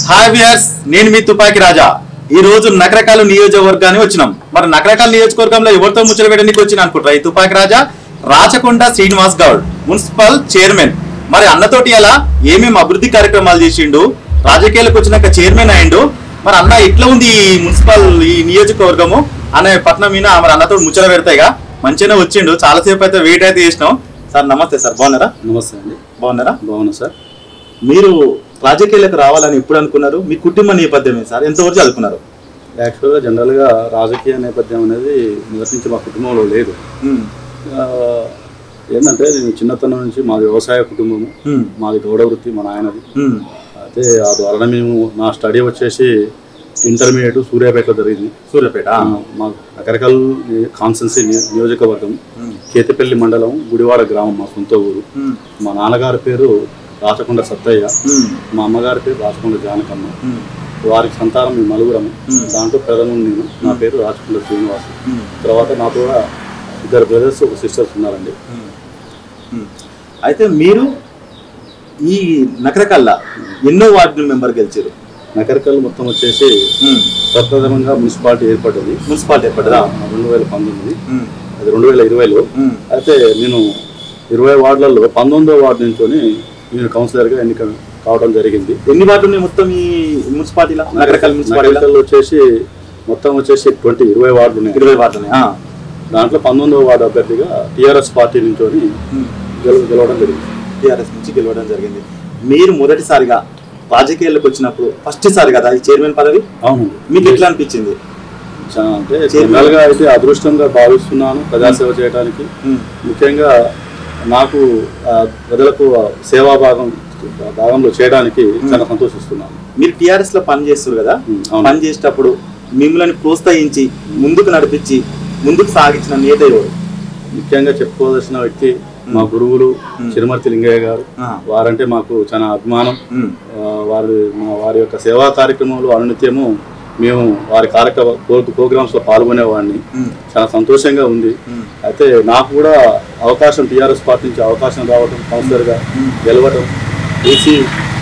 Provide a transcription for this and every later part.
Hi viewers నేను మీ తుపాకి రాజా ఈ రోజు నకరకాల నియోజకవర్గాన్ని వచ్చినాం మరి నకరకాల నియోజకవర్గంలో ఎవరితో ముచ్చట పెట్టడానికి వచ్చిన అనుకుంటారా ఈ తుపాకి రాజా రాచకొండ శ్రీనివాస్ గౌడ్ మున్సిపల్ చైర్మన్ మరి అన్నతోటి ఎలా ఏమేమి అభివృద్ధి కార్యక్రమాలు చేసిండు రాజకీయాలకు వచ్చినాక చైర్మన్ అయిండు మరి అన్న ఎట్లా ఉంది ఈ మున్సిపల్ ఈ నియోజకవర్గము అనే పట్నం మీద మరి అన్నతో ముచ్చట పెడతాయిగా మంచిగానే వచ్చిండు చాలాసేపు అయితే వెయిట్ అయితే చేసినాం సార్ నమస్తే సార్ బాగున్నారా నమస్తే అండి బాగున్నారా బాగున్నా సార్ మీరు రాజకీయాలకు రావాలని ఎప్పుడు అనుకున్నారు మీ కుటుంబ నేపథ్యమే సార్ ఎంతవరకు చదువుకున్నారు యాక్చువల్గా జనరల్గా రాజకీయ నేపథ్యం అనేది మొదటి నుంచి మా కుటుంబంలో లేదు ఉమ్, ఆ, ఏంటంటే నేను చిన్నతనం నుంచి మాది వ్యవసాయ కుటుంబము ఉమ్, మాది గౌడ వృత్తి మా నాయనది ఉమ్, అయితే ఆ ద్వారా మేము నా స్టడీ వచ్చేసి ఇంటర్మీడియట్ సూర్యాపేటలో జరిగింది సూర్యాపేట ఆ, మా రకరకాల కాన్సెన్సీ నియోజకవర్గం ఉమ్, కేతిపల్లి మండలం గుడివాడ గ్రామం మా సొంత ఊరు ఉమ్, మా నాన్నగారి పేరు రాచకొండ సత్తయ్య ఉమ్, మా అమ్మగారి పేరు రాచకొండ జానకమ్మ ఉమ్, వారికి సంతానం మేము నలుగురము మ్మ్. దాంట్లో ప్రథమం నేను నా పేరు రాజకుండ శ్రీనివాస్ ఉమ్, తర్వాత నాకు కూడా ఇద్దరు బ్రదర్స్ ఒక సిస్టర్స్ ఉన్నారండి ఉమ్, ఉమ్. అయితే మీరు ఈ నకరకల్లా ఎన్నో వార్డు మెంబర్ గెలిచారు నకరికల్ మొత్తం వచ్చేసి ఉమ్, ప్రప్రథమంగా మున్సిపాలిటీ ఏర్పడ్డది మున్సిపాలిటీ ఎప్పటిదా రెండు వేల పంతొమ్మిది ఉమ్, అది రెండు వేల ఇరవైలో ఉమ్, అయితే నేను ఇరవై వార్డులలో పంతొమ్మిదో వార్డు నుంచొని నేను కౌన్సిలర్గా ఎన్నిక కావడం జరిగింది ఎన్ని వార్డులు ఉన్నాయి మొత్తం ఈ మున్సిపాలిటీలో నకరకల్ మున్సిపాలిటీలో నకరికల్ వచ్చేసి మొత్తం వచ్చేసి ట్వంటీ ఇరవై వార్డులు ఉన్నాయి ఇరవై వార్డులు ఉన్నాయి. ఆ, దాంట్లో పంతొమ్మిదవ వార్డు అభ్యర్థిగా టీఆర్ఎస్ పార్టీ నుంచొని ఉమ్. గెల గెలవడం జరిగింది టీఆర్ఎస్ నుంచి గెలవడం జరిగింది మీరు మొదటిసారిగా రాజకీయాల్లోకి వచ్చినప్పుడు ఫస్ట్ సారి కదా ఈ చైర్మన్ పదవి అవును మీకు ఎట్లా అనిపించింది చా- అంటే జనరల్ గా అయితే అదృష్టంగా భావిస్తున్నాను ప్రజాసేవ చేయడానికి ఉమ్, ముఖ్యంగా నాకు ఆ, ప్రజలకు ఆ సేవా భాగం భాగంలో చేయడానికి చాలా సంతోషిస్తున్నాను మీరు టిఆర్ఎస్ లో పని చేస్తారు కదా ఉమ్, అవును. పని చేసేటప్పుడు మిమ్మల్ని ప్రోత్సహించి ముందుకు నడిపించి ముందుకు సాగించిన నేత ఎవరు ముఖ్యంగా చెప్పుకోవాల్సిన వ్యక్తి మా గురువులు చిరుమర్తి లింగయ్య గారు ఆ, వారంటే మాకు చాలా అభిమానం ఉమ్, ఆ, వారి మా వారి యొక్క సేవా కార్యక్రమంలో అనునిత్యము మేము వారి కార్యక్రమ ప్రోగ్రామ్స్ లో పాల్గొనేవాడిని ఉమ్, చాలా సంతోషంగా ఉంది ఉమ్, అయితే నాకు కూడా అవకాశం టీఆర్ఎస్ పార్టీ నుంచి అవకాశం రావడం కౌన్సిలర్గా గెలవడం ఈసీ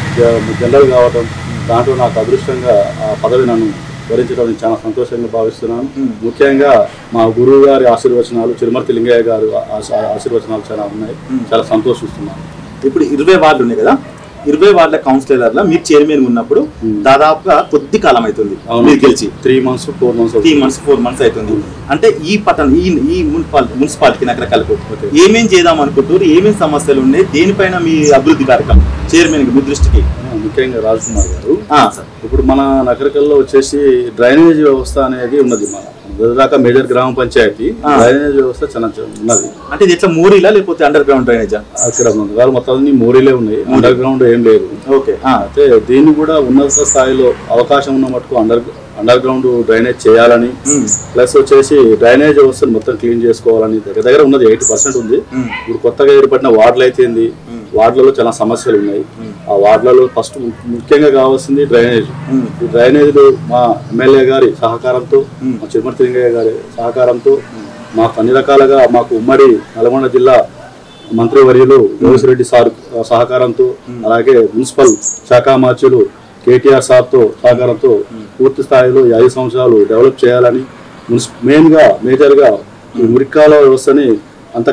జనరల్ కావడం దాంట్లో నాకు అదృష్టంగా ఆ పదవి నన్ను వరించడం నేను చాలా సంతోషంగా భావిస్తున్నాను మ్మ్. ముఖ్యంగా మా గురువు గారి ఆశీర్వచనాలు చిరుమర్తి లింగయ్య గారు ఆశ- ఆశీర్వచనాలు చాలా ఉన్నాయి మ్మ్. చాలా సంతోషిస్తున్నాను ఇప్పుడు ఇరవై వార్డులు ఉన్నాయి కదా ఇరవై వార్డుల కౌన్సిలర్ల మీరు చైర్మన్ ఉన్నప్పుడు ఉమ్. దాదాపుగా కొద్ది కాలం అవుతుంది అవును. మీరు గెలిచి three months four months three months four months అవుతుంది అంటే ఈ పట్టణం ఈ ఈ మున్సిపాలిటీ మున్సిపాలిటీ నగరకల్లకు Okay. ఏమేం చేద్దాం అనుకుంటారు ఏమేం సమస్యలు ఉన్నాయి దేనిపైన మీ అభివృద్ధి కార్యక్రమం చైర్మన్ మీ దృష్టికి ముఖ్యంగా రాజ్ కుమార్ గారు ఆ, సార్ ఇప్పుడు మన నగరికల్లో వచ్చేసి డ్రైనేజ్ వ్యవస్థ అనేది ఉన్నది మన దాకా మేజర్ గ్రామ పంచాయతీ ఆ. డ్రైనేజ్ వ్యవస్థ చాలా చ- ఉన్నది అంటే ఇది ఎట్లా మూరీలా లేకపోతే అండర్ గ్రౌండ్ డ్రైనేజా అక్కడ నగరాలు మొత్తం అన్ని మోరీలే ఉన్నాయి అండర్ గ్రౌండ్ ఏం లేదు ఓకే ఆ, అయితే దీన్ని కూడా ఉన్నత స్థాయిలో అవకాశం ఉన్న మటుకు అండర్ అండర్ గ్రౌండ్ డ్రైనేజ్ చేయాలని ఉమ్, ప్లస్ వచ్చేసి డ్రైనేజ్ వ్యవస్థను మొత్తం క్లీన్ చేసుకోవాలని దగ్గర దగ్గర ఉన్నది ఎయిటీ పర్సెంట్ ఉంది ఉమ్, ఇప్పుడు కొత్తగా ఏర్పడిన వార్డులు అయితే ఏంది వార్డులలో చాలా సమస్యలు ఉన్నాయి ఆ వార్డులలో ఫస్ట్ ముఖ్యంగా కావాల్సింది డ్రైనేజ్ ఉమ్, ఈ డ్రైనేజీలు మా ఎమ్మెల్యే గారి సహకారంతో మ్మ్. మా చిరుమర్తి లింగయ్య గారి సహకారంతో మాకు అన్ని రకాలుగా మాకు ఉమ్మడి నల్గొండ జిల్లా మంత్రివర్యులు రెడ్డి సార్ సహకారంతో అలాగే మున్సిపల్ శాఖ మార్చులు కేటీఆర్ సార్తో సహకారంతో పూర్తి స్థాయిలో ఈ ఐదు సంవత్సరాలు డెవలప్ చేయాలని మున్సి మెయిన్గా మేజర్గా ఈ మురికాల వ్యవస్థని అంత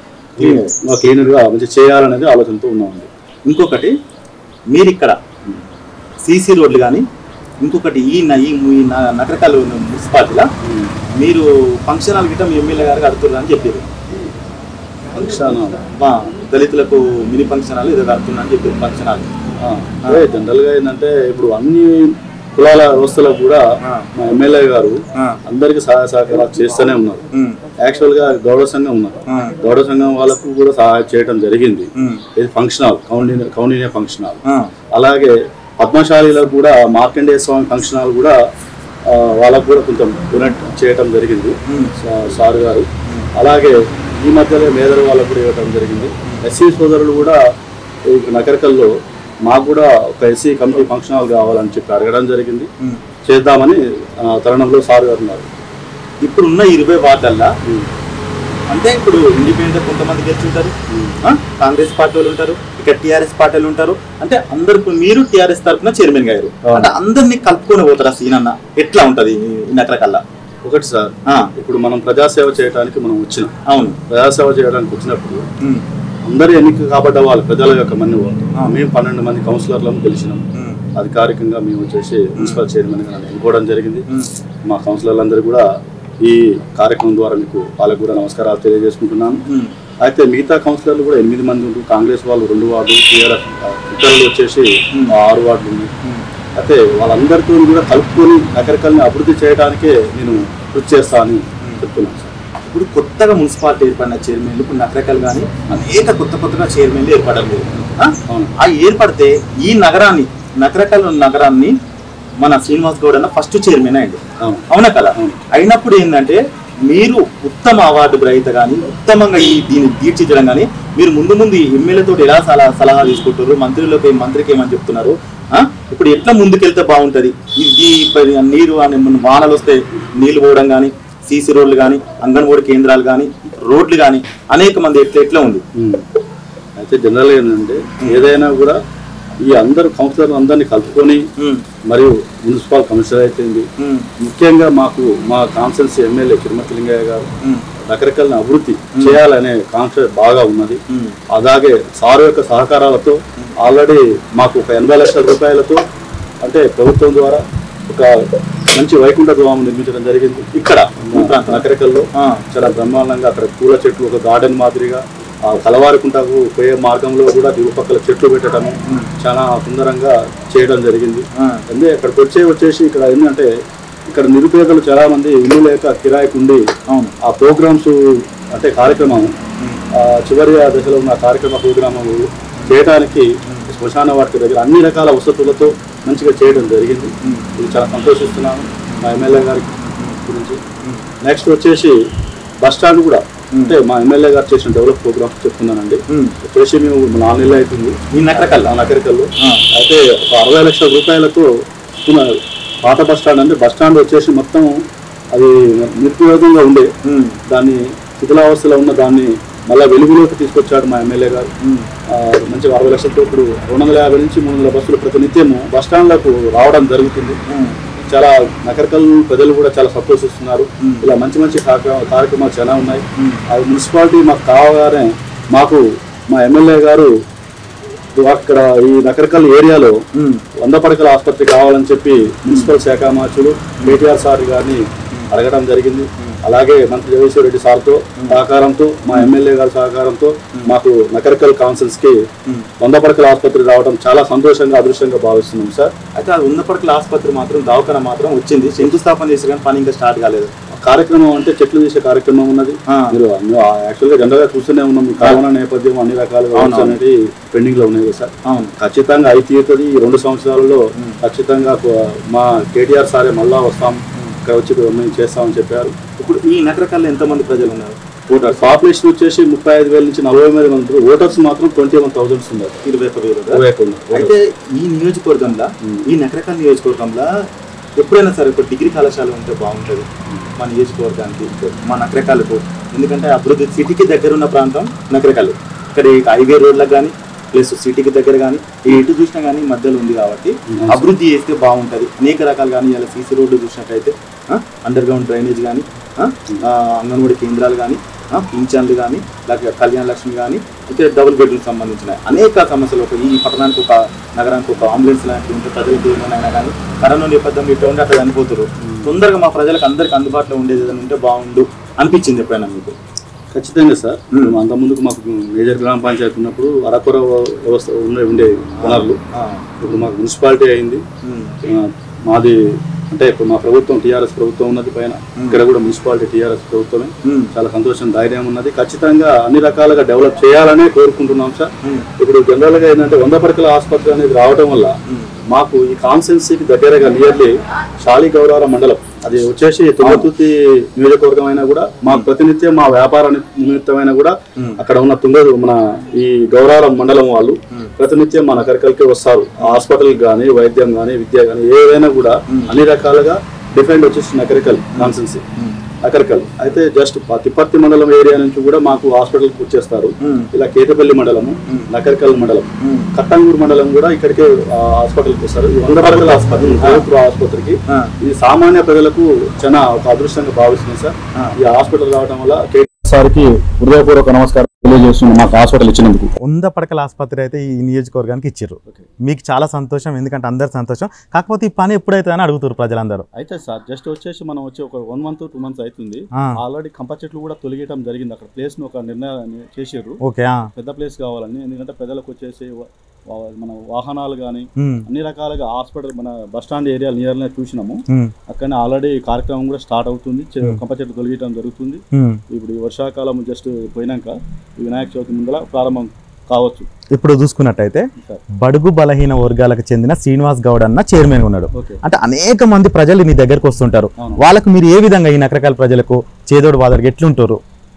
క్లీన్గా మంచి చేయాలనేది ఆలోచనతో ఉన్నామండి ఇంకొకటి మీరు ఇక్కడ సీసీ రోడ్లు కానీ ఇంకొకటి ఈ న- ఈ ఈ న- నగరకాలు మున్సిపాలిటీలో మీరు ఫంక్షన్ హాల్ గిట్ట మీ ఎమ్మెల్యే గారికి అడుగుతున్నారు అని చెప్పారు ఫంక్షన్ మా దళితులకు మినీ ఫంక్షన్ హాల్ ఏదో కడుతున్నా అని చెప్పారు ఫంక్షన్ హాల్ ఆ, అదే జనరల్ గా ఏంటంటే ఇప్పుడు అన్ని కులాల వ్యవస్థలకు కూడా ఆ. మా ఎమ్మెల్యే గారు ఆ, అందరికి సహాయ సహకారాలు చేస్తూనే ఉన్నారు ఉమ్, యాక్చువల్ గా గౌడ సంఘం ఉన్నారు ఆ, గౌడ సంఘం వాళ్ళకు కూడా సహాయం చేయడం జరిగింది ఉమ్, ఇది function hall Kaundinya Kaundinya function hall ఆ, అలాగే పద్మశాలిలకు కూడా మార్కండేయ స్వామి ఫంక్షన్ హాల్ కూడా ఆ, వాళ్ళకు కూడా కొంచెం డొనేట్ చేయటం జరిగింది ఉమ్, సా- సార్ గారు అలాగే ఈ మధ్యలో మేదర్ వాళ్ళకు కూడా ఇవ్వటం జరిగింది ఎస్సీ సోదరులు కూడా ఈ నగరికల్లో మాకు కూడా ఒక ఎస్సీ కమిటీ ఫంక్షన్ హాల్ కావాలని చెప్పి అడగడం జరిగింది ఉమ్. చేద్దామని ఆ, తరుణంలో సార్ గారు ఉన్నారు ఇప్పుడున్న ఇరవై వార్డులల్లో అంటే ఇప్పుడు ఇండిపెండెంట్ కొంతమంది గెలిచి ఉంటారు ఆ? కాంగ్రెస్ పార్టీ వాళ్ళు ఉంటారు ఇక్కడ టిఆర్ఎస్ పార్టీలు ఉంటారు అంటే అందరు ఇప్పుడు మీరు టిఆర్ఎస్ తరఫున చైర్మన్ గారు అవును. అంటే అందరినీ కలుపుకొని పోతారా సీన్ అన్న ఎట్లా ఉంటది ఈ నకరకల్లా ఒకటి సార్ ఆ, ఇప్పుడు మనం ప్రజాసేవ చేయడానికి మనం వచ్చినాం అవును ప్రజాసేవ చేయడానికి వచ్చినప్పుడు ఉమ్, అందరూ ఎన్నిక కాబడ్డ వాళ్ళు ప్రజల యొక్క మన్ని వాళ్ళు ఆ. మేము పన్నెండు మంది కౌన్సిలర్లను గెలిచినాం ఉమ్, అధికారికంగా మేము వచ్చేసి మున్సిపల్ చైర్మన్ గా నన్ను ఎన్నుకోవడం జరిగింది ఉమ్, మా కౌన్సిలర్లందరూ కూడా ఈ కార్యక్రమం ద్వారా మీకు వాళ్ళకు కూడా నమస్కారాలు తెలియజేసుకుంటున్నాను ఉమ్, అయితే మిగతా కౌన్సిలర్లు కూడా ఎనిమిది మంది ఉంటారు కాంగ్రెస్ వాళ్ళు రెండు వార్డు టీఆర్ఎస్ ఇతరులు వచ్చేసి ఆరు వార్డులు ఉన్నాయి ఉమ్. అయితే వాళ్ళందరితో కూడా కలుపుకొని నగరికల్ని అభివృద్ధి చేయడానికే నేను కృషి చేస్తానని చెప్తున్నాను సార్ ఇప్పుడు కొత్తగా మున్సిపాలిటీ ఏర్పడిన చైర్మన్లు ఇప్పుడు నకరకలు కానీ అనేక కొత్త కొత్తగా చైర్మన్లు ఏర్పడారు మీరు ఆ? అవును ఆ ఏర్పడితే ఈ నగరాన్ని నకరకల్ నగరాన్ని మన శ్రీనివాస్ గౌడ్ అన్న ఫస్ట్ చైర్మన్ అయ్యండి అవును అవునా కదా అవును. అయినప్పుడు ఏంటంటే మీరు ఉత్తమ అవార్డు గ్రహీత కానీ ఉత్తమంగా ఈ దీన్ని తీర్చిదిద్దడం కానీ మీరు ముందు ముందు ఎమ్మెల్యేతో ఎలా సలహా సలహా తీసుకుంటారు మంత్రులకి మంత్రికి ఏమని చెప్తున్నారు ఆ? ఇప్పుడు ఎట్లా ముందుకెళ్తే బాగుంటది ఇది ఇప్పుడు నీరు అని మన వానలు వస్తే నీళ్లు పోవడం కానీ సీసీ రోడ్లు కానీ అంగన్వాడీ కేంద్రాలు కానీ రోడ్లు కానీ అనేక మంది ఎట్లా ఎట్లా ఉంది ఉమ్. అయితే జనరల్గా ఏంటంటే ఏదైనా కూడా ఈ అందరు కౌన్సిలర్ అందరినీ కలుపుకొని ఉమ్, మరియు మున్సిపల్ కమిషనర్ అయితేంది ఉమ్, ముఖ్యంగా మాకు మా కాన్సెన్స్ ఎమ్మెల్యే తిరుమతి లింగయ్య గారు ఉమ్, రకరకాల అభివృద్ధి చేయాలనే కాన్సెప్ట్ బాగా ఉన్నది ఉమ్, అలాగే సార్ యొక్క సహకారాలతో ఆల్రెడీ మాకు ఒక ఎనభై లక్షల రూపాయలతో అంటే ప్రభుత్వం ద్వారా ఒక మంచి వైకుంఠ ద్వామం నిర్మించడం జరిగింది ఇక్కడ ఈ ప్రాంతం. నకరికల్లో ఆ, చాలా బ్రహ్మాండంగా అక్కడ పూల చెట్లు ఒక గార్డెన్ మాదిరిగా ఆ కలవారికుంటకు పోయే మార్గంలో కూడా ఇరుపక్కల చెట్లు పెట్టడం చాలా సుందరంగా చేయడం జరిగింది ఆ, అంటే అక్కడికి వచ్చే వచ్చేసి ఇక్కడ ఏంటంటే ఇక్కడ నిరుపేదలు చాలా మంది ఇల్లు లేక కిరాయికి ఉండి అవును ఆ ప్రోగ్రామ్స్ అంటే కార్యక్రమం ఆ చివరి ఆ దశలో ఉన్న కార్యక్రమ ప్రోగ్రామం చేయడానికి శ్మశాన వాటిక దగ్గర అన్ని రకాల వసతులతో మంచిగా చేయడం జరిగింది ఇది చాలా సంతోషిస్తున్నాను మా ఎమ్మెల్యే గారి గురించి నెక్స్ట్ వచ్చేసి బస్ స్టాండ్ కూడా అంటే మా ఎమ్మెల్యే గారు చేసిన డెవలప్ ప్రోగ్రామ్ చెప్తున్నానండి ఉమ్, వచ్చేసి మేము నాలుగు నెలలు అవుతుంది ఈ నకరకల్ ఆ నగరికల్లో ఆ. అయితే ఒక అరవై లక్షల రూపాయలతో ఉన్న పాత బస్ స్టాండ్ అంటే బస్ స్టాండ్ వచ్చేసి మొత్తం అది నిరుపయోగంగా ఉండే ఉమ్, దాన్ని శిథిలావస్థలో ఉన్న దాన్ని మళ్ళీ వెలుగులోకి తీసుకొచ్చాడు మా ఎమ్మెల్యే గారు ఉమ్, ఆ, మంచిగా అరవై లక్షలతో ఇప్పుడు రెండు వందల యాభై నుంచి మూడు వందల బస్సులు ప్రతినిత్యము బస్ స్టాండ్లకు రావడం జరుగుతుంది ఉమ్, చాలా నగరకల్ ప్రజలు కూడా చాలా సపోర్టిస్తున్నారు మ్మ్. ఇలా మంచి మంచి కార్యక్రమ- కార్యక్రమాలు చాలా ఉన్నాయి మ్మ్. అది మున్సిపాలిటీ మాకు కావగానే మాకు మా ఎమ్మెల్యే గారు అక్కడ ఈ నకరకల్ ఏరియాలో ఉమ్, వంద పడకల ఆసుపత్రి కావాలని చెప్పి మున్సిపల్ శాఖ మార్చులు కేటీఆర్ సార్ గారిని అడగడం జరిగింది అలాగే మంత్రి జగదీశ్వర్ రెడ్డి సార్తో సహకారంతో మా ఎమ్మెల్యే గారి సహకారంతో మాకు నకరకల్ కౌన్సిల్స్ కి ఉమ్. వంద పడకల ఆసుపత్రి రావడం చాలా సంతోషంగా అదృష్టంగా భావిస్తున్నాం సార్ అయితే అది ఉన్నప్పటికీ ఆసుపత్రి మాత్రం దవాఖాన మాత్రం వచ్చింది శంకుస్థాపన చేసి కానీ పని ఇంకా స్టార్ట్ కాలేదు కార్యక్రమం అంటే చెట్లు తీసే కార్యక్రమం ఉన్నది ఆ. మీరు యాక్చువల్ గా జనరల్ గా చూస్తూనే ఉన్నాం ఈ కరోనా నేపథ్యం అన్ని రకాలుగా అవును, వర్క్స్ అనేది పెండింగ్ లో ఉన్నాయి కదా సార్ అవును ఖచ్చితంగా అయి తీరుతుంది ఈ రెండు సంవత్సరాలలో ఖచ్చితంగా కొ- మా కేటీఆర్ సారే మళ్ళా వస్తాం ఇక్కడ వచ్చి మేము చేస్తామని చెప్పారు ఇప్పుడు ఈ నగరకాల్లో ఎంతమంది ప్రజలు ఉన్నారు ఓటర్స్ పాపులేషన్ వచ్చేసి ముప్పై ఐదు వేల నుంచి నలభై మంది మంది ఓటర్స్ మాత్రం ట్వంటీ వన్ థౌసండ్స్ ఉన్నారు ఇరవై ఒక్క వేలు ఇరవై ఒక్క ఉన్నారు. అయితే ఈ నియోజకవర్గంలో ఈ నగరకాల నియోజకవర్గంలో ఎప్పుడైనా సరే ఒక డిగ్రీ కళాశాల ఉంటే బాగుంటుంది మా నియోజకవర్గానికి మా నగరకాలకు ఎందుకంటే అభివృద్ధి సిటీకి దగ్గర ఉన్న ప్రాంతం నగరకాలు ఇక్కడ ఈ హైవే రోడ్లకు కానీ ప్లస్ సిటీకి దగ్గర కానీ ఎటు చూసినా కానీ మధ్యలో ఉంది కాబట్టి అభివృద్ధి చేస్తే బాగుంటుంది అనేక రకాలు కానీ ఇలా సీసీ రోడ్లు చూసినట్టయితే అండర్ గ్రౌండ్ డ్రైనేజ్ కానీ అంగన్వాడీ కేంద్రాలు కానీ పింఛన్లు కానీ లేకపోతే కళ్యాణ లక్ష్మి కానీ ఇంకా డబుల్ బెడ్రూమ్ సంబంధించిన అనేక సమస్యలు ఒక ఈ పట్టణానికి ఒక నగరానికి ఒక అంబులెన్స్ లాంటివి ఉంటే ప్రజలకు ఏమైనా కానీ కరోనా నేపథ్యంలో ఇట్లా ఉండి అట్లా చనిపోతారు తొందరగా మా ప్రజలకు అందరికి అందుబాటులో ఉండేది ఏదైనా ఉంటే బాగుండు అనిపించింది ఎప్పుడైనా మీకు ఖచ్చితంగా సార్ అంత ముందుకు మాకు మేజర్ గ్రామ పంచాయతీ ఉన్నప్పుడు అరకొర వ్యవస్థ ఉండే ఉండే వనరులు ఇప్పుడు మాకు మున్సిపాలిటీ అయింది ఉమ్, ఆ, మాది అంటే ఇప్పుడు మా ప్రభుత్వం టీఆర్ఎస్ ప్రభుత్వం ఉన్నది పైన ఇక్కడ కూడా మున్సిపాలిటీ టీఆర్ఎస్ ప్రభుత్వమే ఉమ్, చాలా సంతోషం ధైర్యం ఉన్నది ఖచ్చితంగా అన్ని రకాలుగా డెవలప్ చేయాలనే కోరుకుంటున్నాం సార్ ఉమ్, ఇప్పుడు జనరల్ గా ఏంటంటే వంద పడకల ఆసుపత్రి అనేది రావడం వల్ల ఉమ్. మాకు ఈ కాన్సెన్సీకి దగ్గరగా నియర్లీ శాలి గౌరవ మండలం అది వచ్చేసి తుంగతుర్తి నియోజకవర్గం అయినా కూడా మాకు ప్రతినిత్యం మా వ్యాపార ని- నిమిత్తమైనా కూడా ఉమ్. అక్కడ ఉన్న తుంగ మన ఈ గౌరవం మండలం వాళ్ళు ప్రతినిత్యం మన నకరికల్కి వస్తారు హాస్పిటల్ కానీ వైద్యం కానీ విద్య కానీ ఏదైనా కూడా అన్ని రకాలుగా డిఫరెంట్ వచ్చేసి నకరికల్ కాన్సెన్సీ అకర్కల్ అయితే జస్ట్ తిప్పర్తి మండలం ఏరియా నుంచి కూడా మాకు హాస్పిటల్కి వచ్చేస్తారు ఉమ్, ఇలా కేతపల్లి మండలము నకర్కల్ మండలం ఉమ్, కట్టంగూరు మండలం కూడా ఇక్కడికే ఆ, హాస్పిటల్కి వస్తారు ఈ వంద పడకల ఆసుపత్రి ప్రభుత్వ ఆసుపత్రికి ఆ, ఇది సామాన్య ప్రజలకు చాలా ఒక అదృష్టంగా భావిస్తున్నాం సార్ ఆ. ఈ హాస్పిటల్ రావడం వల్ల కే సార్కి హృదయపూర్వక నమస్కారం తెలియజేస్తున్నాం మాకు హాస్పిటల్ ఇచ్చినందుకు వంద పడకల ఆసుపత్రి అయితే ఈ నియోజకవర్గానికి ఇచ్చారు మీకు చాలా సంతోషం ఎందుకంటే అందరు సంతోషం కాకపోతే ఈ పని ఎప్పుడైతే అని అడుగుతారు ప్రజలందరూ అయితే సార్ జస్ట్ వచ్చేసి మనం వచ్చి ఒక వన్ మంత్ టూ మంత్స్ అవుతుంది ఆ, ఆల్రెడీ కంప చెట్లు కూడా తొలగేయడం జరిగింది అక్కడ ప్లేస్ ను ఒక నిర్ణయాన్ని చేసారు ఓకే ఆ, పెద్ద ప్లేస్ కావాలని ఎందుకంటే ప్రజలకు వచ్చేసి వా- వా- మన వాహనాలు కానీ ఉమ్, అన్ని రకాలుగా హాస్పిటల్ మన బస్ స్టాండ్ ఏరియా నియర్లో చూసినాము ఉమ్, అక్కడనే ఆల్రెడీ కార్యక్రమం కూడా స్టార్ట్ అవుతుంది చె- Hmm. కంప చెట్లు తొలగేయడం జరుగుతుంది ఉమ్. ఇప్పుడు ఈ వర్షాకాలం జస్ట్ పోయినాక ఈ వినాయక చవితి ముందర ప్రారంభం కావచ్చు ఇప్పుడు చూసుకున్నట్టయితే సార్ బడుగు బలహీన వర్గాలకు చెందిన శ్రీనివాస్ గౌడ్ అన్న చైర్మన్ ఉన్నాడు ఓకే అంటే అనేక మంది ప్రజలు నీ దగ్గరకు వస్తుంటారు అవును వాళ్ళకు మీరు ఏ విధంగా ఈ నకరకాల ప్రజలకు చేదోడు వాదరికి ఎట్లుంటారు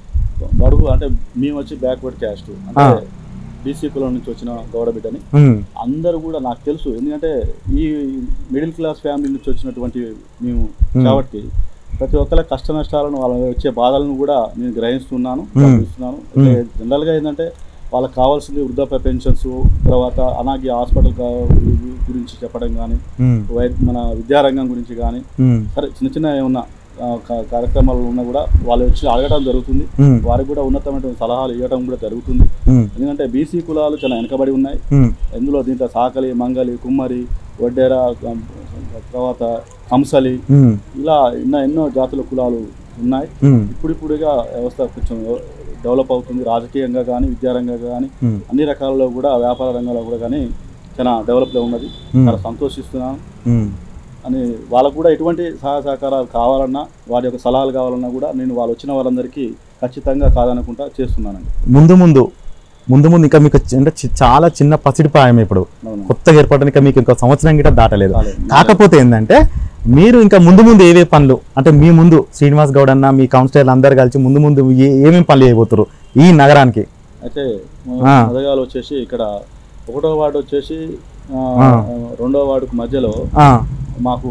బడుగు అంటే మేము వచ్చి బ్యాక్వర్డ్ క్యాస్ట్ అంటే ఆ. బీసీ కులం నుంచి వచ్చిన గౌడ బిడ్డని ఉమ్, అందరూ కూడా నాకు తెలుసు ఎందుకంటే ఈ మిడిల్ క్లాస్ ఫ్యామిలీ నుంచి వచ్చినటువంటి మేము Hmm. కాబట్టి ప్రతి ఒక్కరి కష్ట నష్టాలను వాళ్ళ వచ్చే బాధలను కూడా నేను గ్రహిస్తున్నాను Hmm. గమనిస్తున్నాను అంటే జనరల్గా ఏంటంటే వాళ్ళకి కావాల్సింది వృద్ధాప్య పెన్షన్స్ తర్వాత అనాగి హాస్పిటల్ గురించి చెప్పడం కానీ ఉమ్, వై- మన విద్యారంగం గురించి కానీ ఉమ్, సరే చిన్న చిన్న ఏమన్నా ఆ, కా- కార్యక్రమాలు ఉన్నా కూడా వాళ్ళు వచ్చి అడగడం జరుగుతుంది ఉమ్, వారికి కూడా ఉన్నతమైన సలహాలు ఇవ్వడం కూడా జరుగుతుంది ఉమ్, ఎందుకంటే బీసీ కులాలు చాలా వెనకబడి ఉన్నాయి ఉమ్, ఇందులో దీంట్లో సాకలి మంగలి కుమ్మరి వడ్డేర ఆ, తర్వాత కంసలి ఉమ్, ఇలా ఎన్నో ఎన్నో జాతుల కులాలు ఉన్నాయి ఉమ్, ఇప్పుడిప్పుడుగా వ్యవస్థ కొంచెం డెవలప్ అవుతుంది రాజకీయంగా కానీ విద్యారంగంగా కానీ ఉమ్, అన్ని రకాలలో కూడా వ్యాపార రంగంలో కూడా కానీ చాలా డెవలప్లో ఉన్నది ఉమ్, చాలా సంతోషిస్తున్నాను ఉమ్. అని వాళ్ళకు కూడా ఎటువంటి సహాయ సహకారాలు కావాలన్నా వారి యొక్క సలహాలు కావాలన్నా కూడా నేను వాళ్ళు వచ్చిన వాళ్ళందరికీ ఖచ్చితంగా కాదనుకుంటా చేస్తున్నానండి ముందు ముందు ముందు ముందు ఇంకా మీకు చి- అంటే చి- చాలా చిన్న పసిడి ప్రాయం ఇప్పుడు అవును. కొత్తగా ఏర్పడడానికి మీకు ఇంకా సంవత్సరం గిట్ట దాటలేదు కాలేదు. కాకపోతే ఏంటంటే మీరు ఇంకా ముందు ముందు ఏవే పనులు అంటే మీ ముందు శ్రీనివాస్ గౌడ్ అన్న మీ కౌన్సిలర్లు అందరు కలిసి ముందు ముందు ఏ- ఏమేమి పనులు చేయబోతున్నారు ఈ నగరానికి అయితే ఆ. మొదగాలు వచ్చేసి ఇక్కడ ఒకటో వార్డు వచ్చేసి ఆ, ఆ. రెండో వార్డుకు మధ్యలో ఆ, మాకు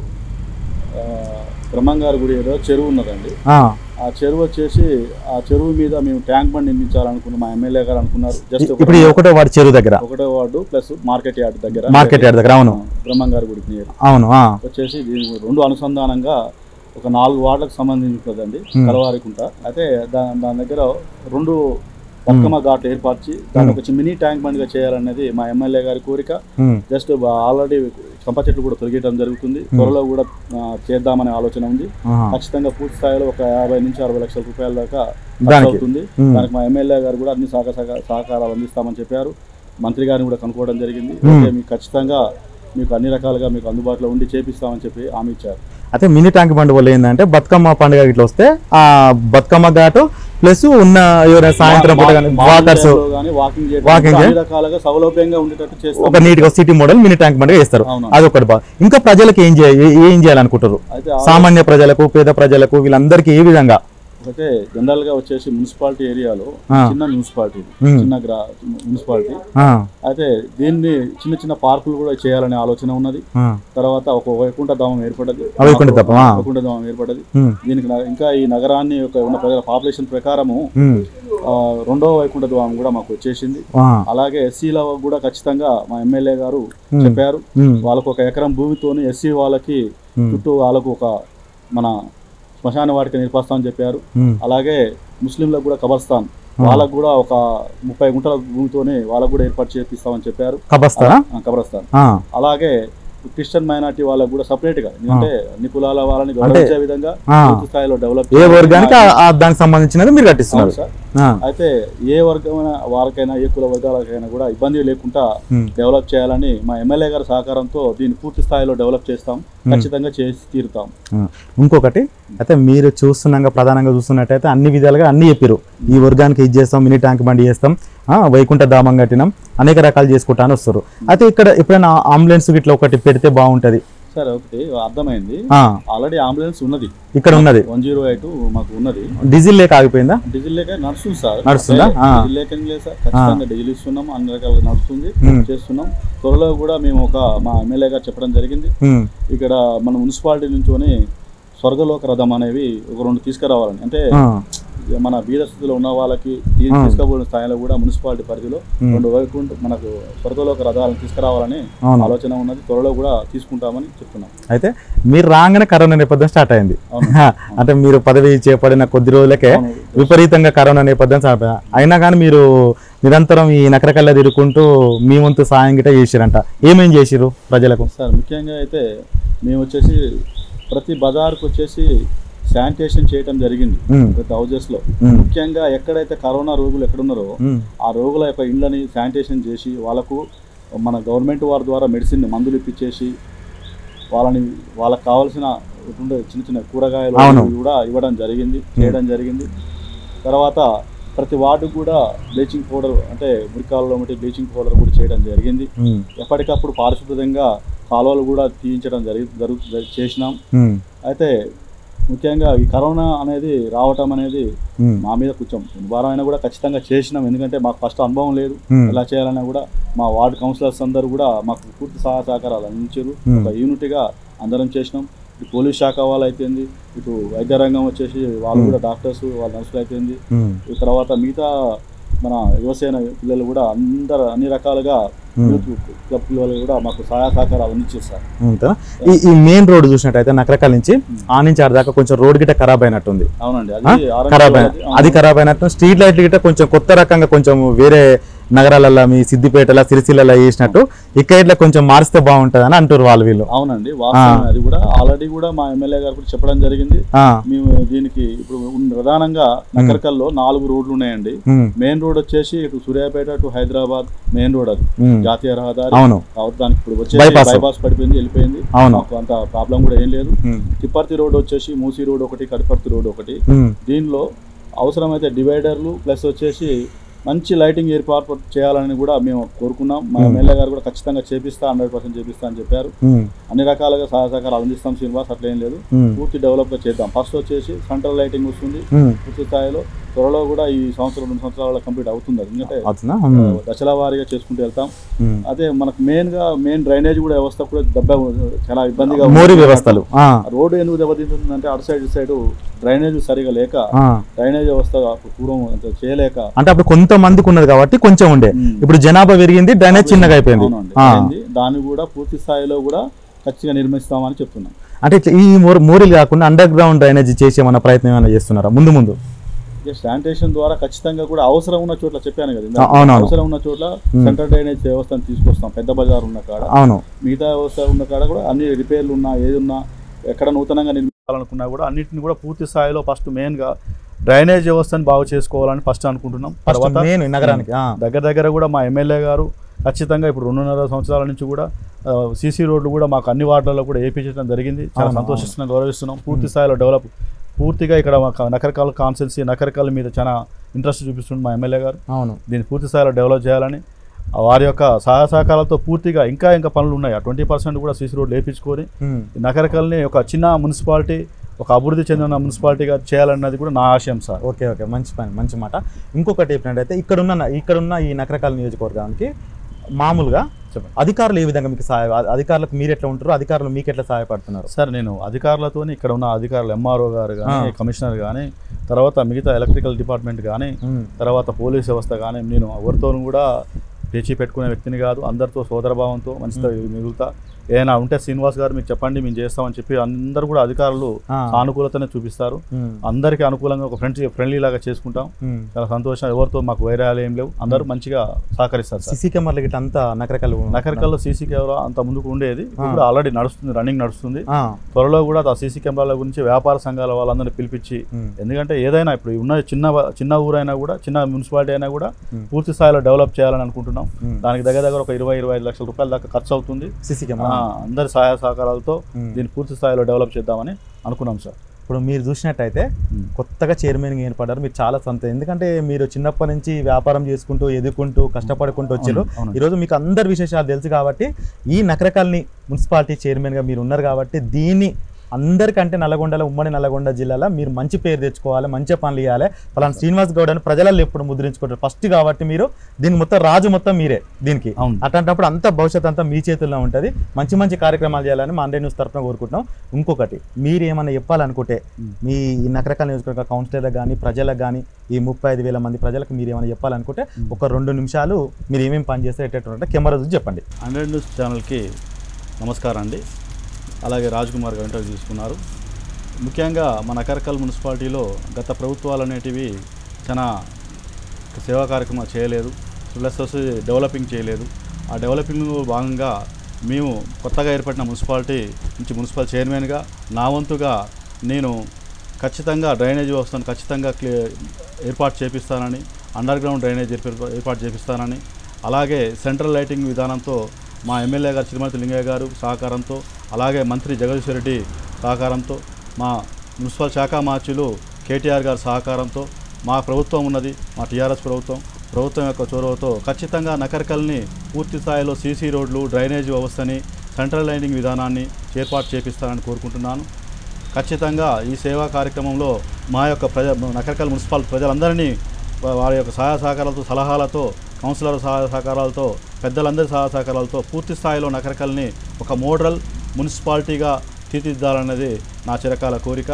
ఆ, బ్రహ్మంగారి గుడి ఏదో చెరువు ఉన్నదండి ఆ, ఆ చెరువు వచ్చేసి ఆ చెరువు మీద మేము ట్యాంక్ బండ్ నిర్మించాలనుకున్నాం మా ఎమ్మెల్యే గారు అనుకున్నారు జస్ట్ ఇప్పుడు ఈ ఒకటో వాడి చెరువు దగ్గర ఒకటో వార్డు ప్లస్ మార్కెట్ యార్డ్ దగ్గర మార్కెట్ యార్డ్ దగ్గర అవును బ్రహ్మంగారి గుడికి నియర్ అవును ఆ, వచ్చేసి దీని రెండు అనుసంధానంగా ఒక నాలుగు వార్డులకు సంబంధించినదండి Hmm. కలవారికుంట అయితే దా దాని దగ్గర రెండు బతుకమ్మ ఘాట్లు ఏర్పరిచి దాన్ని ఒక మినీ ట్యాంక్ బండ్గా చేయాలనేది మా ఎమ్మెల్యే గారి కోరిక ఉమ్, జస్ట్ ఆల్రెడీ కంప చెట్లు కూడా తొలగేయడం జరుగుతుంది త్వరలో కూడా ఆ, చేద్దామనే ఆలోచన ఉంది ఆహా. ఖచ్చితంగా పూర్తి స్థాయిలో ఒక యాభై నుంచి అరవై లక్షల రూపాయల దాకా ఖర్చు దానికి? అవుతుంది ఉమ్. దానికి మా ఎమ్మెల్యే గారు కూడా అన్ని సహకార సహకార- సహకారాలు అందిస్తామని చెప్పారు మంత్రి గారిని కూడా కనుక్కోవడం జరిగింది ఉమ్. ఓకే మీకు ఖచ్చితంగా మీకు అన్ని రకాలుగా మీకు అందుబాటులో ఉండి చేపిస్తామని చెప్పి హామీ ఇచ్చారు అయితే మినీ ట్యాంక్ బండ్ వల్ల ఏంటంటే బతుకమ్మ పండుగ ఇట్లా వస్తే ఆ బతుకమ్మ ఘాటు ప్లస్ ఉన్న ఎవరైనా సాయంత్రం పూట కానీ వాకర్స్ వాకింగ్ Walking అన్ని రకాలుగా సౌలభ్యంగా ఉండేటట్టు ఒక చేస్తాం నీట్ గా city model mini tank bund వేస్తారు అవును. అది ఒకటి బాగా ఇంకా ప్రజలకు ఏం చేయ ఏ- ఏం చేయాలనుకుంటారు అయితే ఆ- సామాన్య ప్రజలకు పేద ప్రజలకు వీళ్ళందరికీ ఏ విధంగా అయితే జనరల్ గా వచ్చేసి మున్సిపాలిటీ ఏరియాలో ఆ. చిన్న మున్సిపాలిటీ ఉమ్. చిన్న గ్రా మున్సిపాలిటీ ఆ, అయితే దీన్ని చిన్న చిన్న పార్కులు కూడా చేయాలనే ఆలోచన ఉన్నది ఆ, తర్వాత ఒక వైకుంఠ ధామం ఏర్పడ్డది ఆ వైకుంఠ ధామం, ఆ. వైకుంఠ ధామం ఏర్పడ్డది ఉమ్, దీనికి నా- ఇంకా ఈ నగరాన్ని యొక్క ఉన్న ప్రజల పాపులేషన్ ప్రకారము ఉమ్, ఆ, రెండో వైకుంఠ ధామం కూడా మాకు వచ్చేసింది ఆ, అలాగే ఎస్సీల కూడా ఖచ్చితంగా మా ఎమ్మెల్యే గారు ఉమ్, చెప్పారు ఉమ్, వాళ్ళకు ఒక ఎకరం భూమితోని ఎస్సీ వాళ్ళకి ఉమ్, చుట్టూ వాళ్ళకు ఒక మన శ్మశాన వాటిక నిర్పస్తామని చెప్పారు ఉమ్, అలాగే ముస్లింలకు కూడా కబర్స్థాన్ వాళ్ళకు కూడా ఒక ముప్పై గుంటల భూమితోనే వాళ్ళకు కూడా ఏర్పాటు చేపిస్తామని చెప్పారు కబస్తారా ఆ, కబరస్థాన్ ఆ, అలాగే క్రిస్టియన్ మైనార్టీ వాళ్ళకు కూడా సపరేట్ గా ఎందుకంటే అన్ని కులాల వాళ్ళని గౌరవించే విధంగా ఆ. పూర్తి స్థాయిలో డెవలప్ ఏ వర్గానికి ఆ- ఆ దానికి సంబంధించినది మీరు కట్టిస్తున్నారు సార్ ఆ, అయితే ఏ వర్గమైన వారికైనా ఏ కుల వర్గాలకైనా కూడా ఇబ్బంది లేకుండా ఉమ్, డెవలప్ చేయాలని మా ఎమ్మెల్యే గారి సహకారంతో దీన్ని పూర్తి స్థాయిలో డెవలప్ చేస్తాం ఖచ్చితంగా చేసి తీరుతాం ఆ. ఇంకొకటి అయితే మీరు చూస్తున్నాగా ప్రధానంగా చూస్తున్నట్టయితే అన్ని విధాలుగా అన్ని చెప్పారు ఈ వర్గానికి ఇది చేస్తాం మినీ ట్యాంక్ బండి చేస్తాం ఆ, వైకుంఠ ధామం కట్టినాం అనేక రకాలు చేసుకుంటా అని వస్తారు అయితే ఇక్కడ ఎప్పుడైనా అంబులెన్స్ ఇట్లా ఒకటి పెడితే బాగుంటది సరే ఒకటి అర్థమైంది ఆ, ఆల్రెడీ అంబులెన్స్ ఉన్నది ఇక్కడ ఉన్నది వన్ జీరో ఎయిట్ మాకు ఉన్నది డీజిల్ లేక ఆగిపోయిందా డీజిల్ లేక నడుస్తుంది సార్ నడుస్తుందా? అంటే ఆ. డీజిల్ లేక ఏం లేదు సార్ ఖచ్చితంగా డీజిల్ ఇస్తున్నాం అన్ని రకాలుగా నడుస్తుంది ఉమ్. చేస్తున్నాం త్వరలో కూడా మేము ఒక మా ఎమ్మెల్యే గారు చెప్పడం జరిగింది ఉమ్, ఇక్కడ మన మున్సిపాలిటీ నుంచోని స్వర్గలోక రథం అనేవి ఒక రెండు తీసుకురావాలని అంటే ఆ, మన బీద స్థితిలో ఉన్న వాళ్ళకి తీ- తీసుకుపోయిన స్థాయిలో కూడా మున్సిపాలిటీ పరిధిలో ఉమ్. రెండు వైపు మనకు స్వర్గలోక రథాలను తీసుకురావాలని అవును ఆలోచన ఉన్నది త్వరలో కూడా తీసుకుంటామని చెప్తున్నాం అయితే మీరు రాగానే కరోనా నేపథ్యం స్టార్ట్ అయింది అవును. హా, అంటే మీరు పదవి చేపడిన కొద్ది రోజులకే అవును. విపరీతంగా కరోనా నేపథ్యం స్టార్ట్ అయింది. అయినా కానీ మీరు నిరంతరం ఈ నకరకల్లా తిరుగుకుంటూ మీ వంతు సాయం గిట్ట చేసిరంట ఏమేం చేసిరు ప్రజలకు సార్ ముఖ్యంగా అయితే మేము వచ్చేసి ప్రతి బజార్కు వచ్చేసి శానిటేషన్ చేయడం జరిగింది ఉమ్, ప్రతి హౌజెస్లో ఉమ్, ముఖ్యంగా ఎక్కడైతే కరోనా రోగులు ఎక్కడున్నారో ఉమ్, ఆ రోగుల యొక్క ఇళ్ళని శానిటేషన్ చేసి వాళ్ళకు మన గవర్నమెంట్ వారి ద్వారా మెడిసిన్ మందులు ఇప్పించేసి వాళ్ళని వాళ్ళకి కావాల్సిన ఉండే చిన్న చిన్న కూరగాయలు అవును. ఇవి కూడా ఇవ్వడం జరిగింది చేయడం జరిగింది తర్వాత ప్రతి వార్డుకు కూడా బ్లీచింగ్ పౌడర్ అంటే మురికాలలో మట్టి బ్లీచింగ్ పౌడర్ కూడా చేయడం జరిగింది ఉమ్, ఎప్పటికప్పుడు పారిశుద్ధంగా కాలువలు కూడా తీయించడం జరిగి జరుగు చేసినాం ఉమ్, అయితే ముఖ్యంగా ఈ కరోనా అనేది రావటం అనేది ఉమ్, మా మీద కొంచెం నివారణ అయినా కూడా ఖచ్చితంగా చేసినాం ఎందుకంటే మాకు ఫస్ట్ అనుభవం లేదు ఉమ్, ఎలా చేయాలన్నా కూడా మా వార్డు కౌన్సిలర్స్ అందరూ కూడా మాకు పూర్తి సహాయ సహకారాలు అందించారు Hmm. ఒక యూనిట్గా అందరం చేసినాం ఇటు పోలీస్ శాఖ వాళ్ళు అయిపోయింది ఇటు వైద్య రంగం వచ్చేసి వాళ్ళు కూడా డాక్టర్స్ వాళ్ళ నర్సులు అయిపోయింది ఉమ్, ఈ తర్వాత మిగతా మన యువసేన పిల్లలు కూడా అందరు అన్ని రకాలుగా Hmm. యూత్ క్లబ్ పిల్లలు కూడా మాకు సహాయ సహకారాలు అందించేస్తారు అంతేనా? ఈ ఈ మెయిన్ రోడ్ చూసినట్టయితే నకరకాల నుంచి ఆ నుంచి ఆడ దాకా కొంచెం రోడ్ గిట్ట ఖరాబ్ అయినట్టుంది అవునండి ఆ? అది ఆరెంజ్ ఖరాబ్ అయిన కలర్ అది, అది ఖరాబ్ అయినట్టు స్ట్రీట్ లైట్లు గిట్ట కొంచెం కొత్త రకంగా కొంచెం వేరే నగరాలలో మీ సిద్దిపేటల సిరిసిల్లలో చేసినట్టు ఇక్కడ ఇట్లా కొంచెం మారిస్తే బాగుంటుంది అని అంటారు వాళ్ళు వీళ్ళు అవునండి వాస్తవం అది కూడా ఆల్రెడీ కూడా మా ఎమ్మెల్యే గారు కూడా చెప్పడం జరిగింది ఆ, మేము దీనికి ఇప్పుడు ఉన్న- ప్రధానంగా నకరకల్లో నాలుగు రోడ్లు ఉన్నాయండి ఉమ్, మెయిన్ రోడ్ వచ్చేసి ఇటు Suryapet to Hyderabad main road అది ఉమ్, జాతీయ రహదారి అవును కాబట్టి దానికి ఇప్పుడు వచ్చేసి Bypass. బైపాస్ పడిపోయింది వెళ్ళిపోయింది అవును మాకు అంత ప్రాబ్లం కూడా ఏం లేదు ఉమ్, తిప్పర్తి రోడ్ వచ్చేసి మూసీ రోడ్ ఒకటి కడిపర్తి రోడ్ ఒకటి ఉమ్, దీనిలో అవసరమైతే డివైడర్లు ప్లస్ వచ్చేసి మంచి లైటింగ్ ఏర్పాటు చేయాలని కూడా మేము కోరుకున్నాం మా ఎమ్మెల్యే గారు కూడా ఖచ్చితంగా చేపిస్తా హండ్రెడ్ పర్సెంట్ చేపిస్తా అని చెప్పారు ఉమ్, అన్ని రకాలుగా సహాయ సహకారాలు అందిస్తాం శ్రీనివాస్ అట్లేం లేదు ఉమ్, పూర్తి డెవలప్గా చేద్దాం ఫస్ట్ వచ్చేసి సెంట్రల్ లైటింగ్ వస్తుంది ఉమ్, పూర్తి స్థాయిలో త్వరలో కూడా ఈ సంవత్సరం రెండు సంవత్సరాల కంప్లీట్ అవుతుంది అది. ఎందుకంటే అవుతుందా ఉమ్, దశల వారీగా చేసుకుంటూ వెళ్తాం ఉమ్. అదే మనకు మెయిన్ గా మెయిన్ డ్రైనేజ్ కూడా వ్యవస్థ కూడా దెబ్బ చాలా ఇబ్బందిగా ఉంది. మోరీ వ్యవస్థలు ఆ, ఆ రోడ్డు ఎందుకు దెబ్బతింటుందంటే అటు సైడ్ ఇటు సైడ్ డ్రైనేజ్ సరిగా లేక ఆ. డ్రైనేజ్ వ్యవస్థ పూర్వం అంత చేయలేక అంటే అప్పుడు కొంతమందికి ఉన్నది కాబట్టి కొంచెం ఉండే ఉమ్. ఇప్పుడు జనాభా పెరిగింది డ్రైనేజ్ చిన్నగా అయిపోయింది అవునండి ఆ. అయింది. దాన్ని కూడా పూర్తి స్థాయిలో కూడా ఖచ్చితంగా నిర్మిస్తామని చెప్తున్నాం అంటే ఇట్లా ఈ మోర్ మోరీలు కాకుండా అండర్ గ్రౌండ్ డ్రైనేజ్ చేసే మన ప్రయత్నం ఏమైనా చేస్తున్నారా ముందు ముందు ఇక శానిటేషన్ ద్వారా ఖచ్చితంగా కూడా అవసరం ఉన్న చోట్ల చెప్పాను కదా ఇందాక. ఆ, అవునవును. అవసరం ఉన్న చోట్ల సెంట్రల్ డ్రైనేజ్ వ్యవస్థను తీసుకొస్తాం పెద్ద బజార్ ఉన్న కాడ అవును మిగతా వ్యవస్థ ఉన్న కాడ కూడా అన్ని రిపేర్లు ఉన్నా ఏది ఉన్నా ఎక్కడ నూతనంగా నిర్మించాలనుకున్నా కూడా అన్నింటిని కూడా పూర్తి స్థాయిలో ఫస్ట్ మెయిన్గా డ్రైనేజ్ వ్యవస్థను బాగు చేసుకోవాలని ఫస్ట్ అనుకుంటున్నాం ఫస్ట్ తర్వాత మెయిన్ నగరానికి ఆ. దగ్గర దగ్గర కూడా మా ఎమ్మెల్యే గారు ఖచ్చితంగా ఇప్పుడు రెండున్నర సంవత్సరాల నుంచి కూడా సీసీ రోడ్లు కూడా మాకు అన్ని వార్డులలో కూడా వేయించడం జరిగింది చాలా అవును, సంతోషిస్తున్నాం గౌరవిస్తున్నాం పూర్తి స్థాయిలో డెవలప్ పూర్తిగా ఇక్కడ మాకు నకరకాల కాన్సెన్సీ నకరకాల మీద చాలా ఇంట్రెస్ట్ చూపిస్తుంది మా ఎమ్మెల్యే గారు అవును దీన్ని పూర్తి స్థాయిలో డెవలప్ చేయాలని ఆ వారి యొక్క సహాయ సహకారాలతో పూర్తిగా ఇంకా ఇంకా పనులు ఉన్నాయి ఆ ట్వంటీ పర్సెంట్ కూడా సీసీ రోడ్ లేపించుకొని ఉమ్. ఈ నకరకల్ని ఒక చిన్న మున్సిపాలిటీ ఒక అభివృద్ధి చెందిన మున్సిపాలిటీగా చేయాలన్నది కూడా నా ఆశయం సార్ ఓకే ఓకే మంచి పని మంచి మాట ఇంకొకటి ఏంటంటే ఇక్కడున్న ఇక్కడున్న ఈ నకరకాల నియోజకవర్గానికి మామూలుగా చెప్పండి. అధికారులు ఏ విధంగా మీకు సహాయ అ- అధికారులకు మీరు ఎట్లా ఉంటారు అధికారులు మీకు ఎట్లా సహాయపడుతున్నారు సార్ నేను అధికారులతో ఇక్కడ ఉన్న అధికారులు ఎంఆర్ఓ గారు కానీ ఆ. కమిషనర్ కానీ తర్వాత మిగతా ఎలక్ట్రికల్ డిపార్ట్మెంట్ కానీ ఉమ్. తర్వాత పోలీస్ వ్యవస్థ కానీ నేను ఎవరితోనూ కూడా పేచీ పెట్టుకునే వ్యక్తిని కాదు అందరితో సోదరభావంతో మంచితో మిగులుతా ఏదైనా ఉంటే శ్రీనివాస్ గారు మీకు చెప్పండి మేము చేస్తామని చెప్పి అందరూ కూడా అధికారులు ఆ. సానుకూలతనే చూపిస్తారు ఉమ్. అందరికీ అనుకూలంగా ఒక ఫ్రెండ్స్ ఫ్రెండ్లీ లాగా చేసుకుంటాం ఉమ్. చాలా సంతోషం ఎవరితో మాకు వైరాలు ఏం లేవు అందరూ మంచిగా సహకరిస్తారు సార్ సిసి కెమెరాలు గిట్ట అంతా నకరకాలు నకరికల్లో సీసీ కెమెరా అంత ముందుకు ఉండేది ఇప్పుడు ఆల్రెడీ నడుస్తుంది రన్నింగ్ నడుస్తుంది ఆ. త్వరలో కూడా ఆ సీసీ కెమెరాల గురించి వ్యాపార సంఘాల వాళ్ళందరినీ పిలిపించి ఉమ్. ఎందుకంటే ఏదైనా ఇప్పుడు ఉన్న చిన్న చిన్న ఊరైనా కూడా చిన్న మున్సిపాలిటీ అయినా కూడా Hmm. పూర్తి స్థాయిలో డెవలప్ చేయాలని అనుకుంటున్నాం Hmm. దానికి దగ్గర దగ్గర ఒక ఇరవై ఇరవై ఐదు లక్షల రూపాయల దాకా ఖర్చు అవుతుంది సిసి ఆ, కెమెరా అందరి సహాయ సహకారాలతో Hmm. దీన్ని పూర్తి స్థాయిలో డెవలప్ చేద్దామని అనుకున్నాం సార్ ఇప్పుడు మీరు చూసినట్టయితే Hmm. కొత్తగా చైర్మన్గా ఏర్పడ్డారు మీరు చాలా సొంత ఎందుకంటే మీరు చిన్నప్పటి నుంచి వ్యాపారం చేసుకుంటూ ఎదుర్కొంటూ కష్టపడుకుంటూ వచ్చారు అవును, అవును. ఈరోజు మీకు అందరి విశేషాలు తెలుసు కాబట్టి ఈ నకరకాలని మున్సిపాలిటీ చైర్మన్గా మీరు ఉన్నారు కాబట్టి దీన్ని అందరికంటే నల్గొండలో ఉమ్మడి నల్గొండ జిల్లాలో మీరు మంచి పేరు తెచ్చుకోవాలి మంచి పనులు ఇవ్వాలి పలానా శ్రీనివాస్ గౌడ్ అని ప్రజలలో ఎప్పుడు ముద్రించుకుంటారు ఫస్ట్ కాబట్టి మీరు దీనికి మొత్తం రాజు మొత్తం మీరే దీనికి అవును. అట్లాంటప్పుడు అంత భవిష్యత్ అంతా మీ చేతుల్లో ఉంటుంది మంచి మంచి కార్యక్రమాలు చేయాలని మా అండే న్యూస్ తరఫున కోరుకుంటున్నాం ఇంకొకటి మీరు ఏమైనా చెప్పాలనుకుంటే మీ ఈ నకరకాల నియోజకవర్గ కౌన్సిలర్లకు కానీ ప్రజలకు కానీ ఈ ముప్పై ఐదు వేల మంది ప్రజలకు మీరు ఏమైనా చెప్పాలనుకుంటే ఒక రెండు నిమిషాలు మీరు ఏమేమి పని చేస్తే ఎట్టేటంటే కెమెరా చూసి చెప్పండి హండ్రెడ్ న్యూస్ ఛానల్కి నమస్కారం అండి అలాగే రాజ్ కుమార్ గారు ఇంటర్వ్యూ తీసుకున్నారు ముఖ్యంగా మన నకరకల్ మున్సిపాలిటీలో గత ప్రభుత్వాలు అనేటివి చాలా సేవా కార్యక్రమాలు చేయలేదు ప్లస్ వచ్చి డెవలపింగ్ చేయలేదు ఆ డెవలపింగ్ భాగంగా మేము కొత్తగా ఏర్పడిన మున్సిపాలిటీ నుంచి మున్సిపల్ చైర్మన్గా నా వంతుగా నేను ఖచ్చితంగా డ్రైనేజ్ వ్యవస్థను ఖచ్చితంగా క్లి ఏర్పాటు చేపిస్తానని అండర్ గ్రౌండ్ డ్రైనేజ్ ఏర్పా- ఏర్పాటు చేపిస్తానని అలాగే సెంట్రల్ లైటింగ్ విధానంతో మా ఎమ్మెల్యే గారు చిరుమతి లింగయ్య గారు సహకారంతో అలాగే మంత్రి జగదీశ్వర్ రెడ్డి సహకారంతో మా మున్సిపల్ శాఖ మార్చులు కేటీఆర్ గారి సహకారంతో మా ప్రభుత్వం ఉన్నది మా టీఆర్ఎస్ ప్రభుత్వం ప్రభుత్వం యొక్క చొరవతో ఖచ్చితంగా నకరికల్ని పూర్తి స్థాయిలో సీసీ రోడ్లు డ్రైనేజ్ వ్యవస్థని సెంట్రల్ లైటింగ్ విధానాన్ని ఏర్పాటు చేపిస్తానని కోరుకుంటున్నాను ఖచ్చితంగా ఈ సేవా కార్యక్రమంలో మా యొక్క ప్రజ నకరికల్ మున్సిపల్ ప్రజలందరినీ వా- వారి యొక్క సహాయ సహకారాలతో సలహాలతో కౌన్సిలర్ సహాయ సహకారాలతో పెద్దలందరి సహాయ సహకారాలతో పూర్తి స్థాయిలో నకరికల్ని ఒక మోడల్ మున్సిపాలిటీగా తీర్చిదిద్దాలన్నది నా చిరకాల కోరిక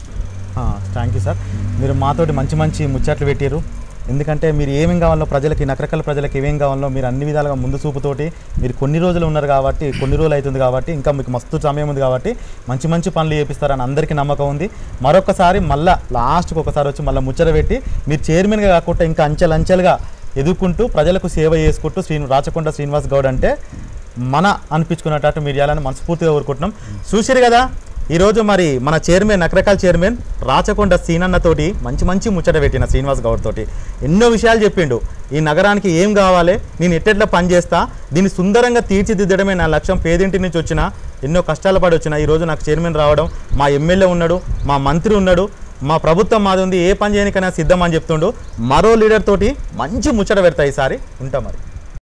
థ్యాంక్ యూ సార్ మీరు మాతోటి మంచి మంచి ముచ్చట్లు పెట్టారు ఎందుకంటే మీరు ఏమేం కావాలో ప్రజలకి నకరకల ప్రజలకు ఏమేం కావాలో మీరు అన్ని విధాలుగా ముందు చూపుతోటి మీరు కొన్ని రోజులు ఉన్నారు కాబట్టి కొన్ని రోజులు అవుతుంది కాబట్టి ఇంకా మీకు మస్తు సమయం ఉంది కాబట్టి మంచి మంచి పనులు చేపిస్తారని అందరికీ నమ్మకం ఉంది మరొకసారి మళ్ళా లాస్ట్కి ఒకసారి వచ్చి మళ్ళీ ముచ్చట పెట్టి మీరు చైర్మన్గా కాకుండా ఇంకా అంచెలంచెలుగా ఎదుర్కొంటూ ప్రజలకు సేవ చేసుకుంటూ శ్రీ రాచకొండ శ్రీనివాస్ గౌడ్ అంటే మన అనిపించుకున్నట్టు మీరు చేయాలని మనస్ఫూర్తిగా కోరుకుంటున్నాం చూసిరు కదా ఈరోజు మరి మన చైర్మన్ నకరకాల చైర్మన్ రాచకొండ సీనన్నతోటి మంచి మంచి ముచ్చట పెట్టిన శ్రీనివాస్ గౌడ్ తోటి ఎన్నో విషయాలు చెప్పిండు ఈ నగరానికి ఏం కావాలి నేను ఎట్టెట్లా పని చేస్తా దీన్ని సుందరంగా తీర్చిదిద్దడమే నా లక్ష్యం పేదింటి నుంచి వచ్చిన ఎన్నో కష్టాలు పడి వచ్చిన ఈరోజు నాకు చైర్మన్ రావడం మా ఎమ్మెల్యే ఉన్నాడు మా మంత్రి ఉన్నాడు మా ప్రభుత్వం మాది ఉంది ఏ పని చేయనికైనా సిద్ధం అని చెప్తుండు మరో లీడర్ తోటి మంచి ముచ్చట పెడతా ఈసారి ఉంటాం మరి